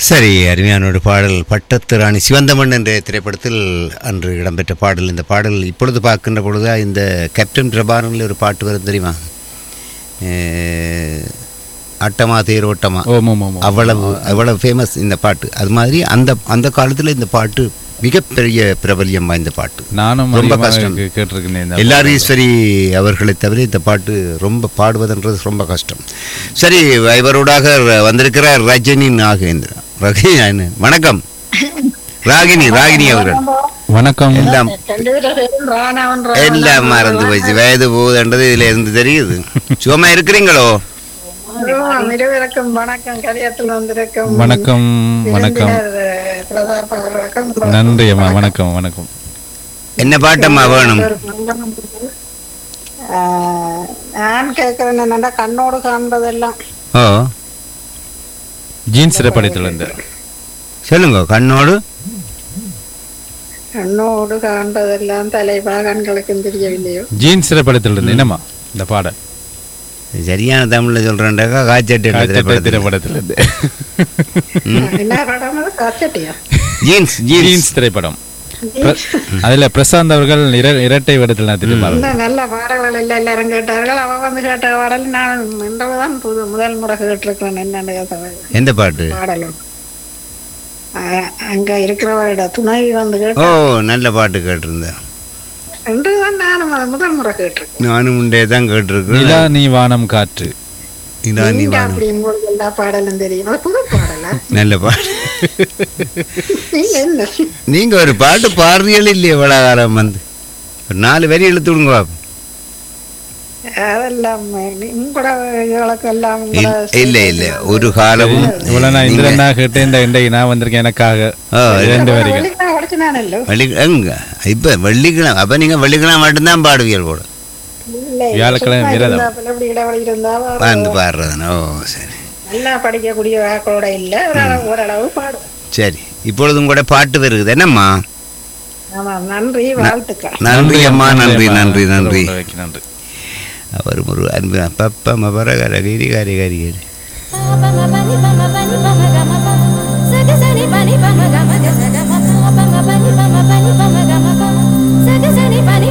சரி அருமையான ஒரு பாடல் பட்டத்து ராணி சிவந்தமன் என்ற திரைப்படத்தில் அன்று இடம்பெற்ற பாடல் இந்த பாடல் இப்பொழுது பார்க்கின்ற பொழுது இந்த கேப்டன் பிரபாரனில் ஒரு பாட்டு வரும் தெரியுமா அஹ், அட்டமா தேரோட்டமா ஓம் ஓம் ஓம் ஓம். அவ்வளவு அவ்வளவு ஃபேமஸ் இந்த பாட்டு அது மாதிரி அந்த அந்த காலத்தில் இந்த பாட்டு மிகப்பெரிய பிரபல்யம் வாய்ந்த பாட்டு நானும் ரொம்ப அதிகமா கஷ்டம். கே- கேட்டிருக்கேன் இந்த எல்லார் ஈஸ்வரி அவர்களை தவிர இந்த பாட்டு ரொம்ப பாடுவதுன்றது ரொம்ப கஷ்டம் சரி இவரோடாக வந்திருக்கிறார் ரஜினி நாகேந்திரா ரஜினி வணக்கம் ராகினி ராகினி அவர்கள் வணக்கம் எல்லாம் ரெண்டு பேரும் ராணாவன் எல்லாம் மறந்து போச்சு வயது போகுதுன்றது இதுல இருந்து தெரியுது சும்மா இருக்கிறீங்களோ இருவருக்கும் வணக்கம் கலியத்தில் வந்திருக்கும் வணக்கம் வணக்கம் விருந்தினர் பிரதாப் அவர்களுக்கும் நன்றி அம்மா வணக்கம் வணக்கம் என்ன பாட்டம்மா வேணும் ஆஹ், நான் கேட்கிறேன் என்னன்னா கண்ணோடு காண்பதெல்லாம் ஓ ஜீன்ஸ் திரைப்படத்திலிருந்து சொல்லுங்க கண்ணோடு கண்ணோடு காண்பதெல்லாம் தலைவா கண்களுக்கும் தெரியவில்லையோ ஜீன்ஸ் திரைப்படத்திலிருந்து என்னம்மா இந்த பாடல் சரியான தமிழ்ல சொல்றேன்டாக்கா காய்ச்சட்டு காய்ச்சட்டை திரைப்படத்திலிருந்து என்ன படம் அது காச்சட்டியா ஜீன்ஸ் ஜீன்ஸ் ஜீன்ஸ் திரைப்படம் பிர- அதுல பிரசாந்த் அவர்கள் இர- இரட்டை வேடத்தில் நடித்திருப்பார் இந்த நல்ல பாடல்கள் எல்லாம் எல்லாரும் கேட்டார்கள் அவ வந்து கேட்ட பாடல் நான் இன்றதுதான் புது முதல் முறை கேட்டிருக்கிறேன் என்னன்னு கேட்ட எந்த பாட்டு பாடலும் அ- அங்க இருக்கிறவரோட துணை வந்து ஓ கேட்டு நல்ல பாட்டு கேட்டிருந்தேன் என்றுதான் நானும் அதை முதல் முறை கேட்டிருக்கேன் நானும் உண்டே தான் கேட்டிருக்கேன் நிலா நீ வானம் காற்று இதா நீ நீங்க வாணும் அப்படி உங்களுக்கு எல்லா பாடலும் தெரியும் அது புது பாடலா நல்ல பாட்டு நீங்க என்ன நீங்க ஒரு பாட்டு பாடுறீர்கள் இல்லையா இவ்வளவு காலம் வந்து ஒரு நாலு வரி இழுத்து விடுங்க பாப்போம். அதெல்லாம் உங்களோட இதுகளுக்கு எல்லாம் இல்- இல்ல இல்ல ஒரு காலமும் இவ்வளவு நான் நீங்க- இந்திரன் தான் கேட்டேன் இந்த இன்றைக்கு நான் வந்திருக்கேன் எனக்காக ஓ, இரண்டு வரிகள் படிச்சுனானല്ലോ வெள்ளி எங்க இப்ப வெள்ளிக்கிழமை அப்ப நீங்க வெள்ளிக்கிழமை மட்டும்தான் பாடுவீர்கள் போல இல்லை வியாழக்கிழமை சும்மா விரதம். இருந்தாப்புல இப்படி இடைவெளி இருந்தா வந்து பாடுறதுனா ஓ சரி நல்லா படிக்கக்கூடிய வாக்களோட இல்ல ஓரளவு- ஓரளவு பாடும் சரி இப்பொழுதும் கூட பாட்டு வருகுது என்னம்மா ஆமா நன்றி வாழ்த்துக்கள் நன்றி அம்மா நன்றி அம்மா. நன்றி நன்றி உறவுக்கு நன்றி அவர் ஒரு அன்பு பப்ப மபர கர கிரி கரி கரி கரி Ba ba ba ba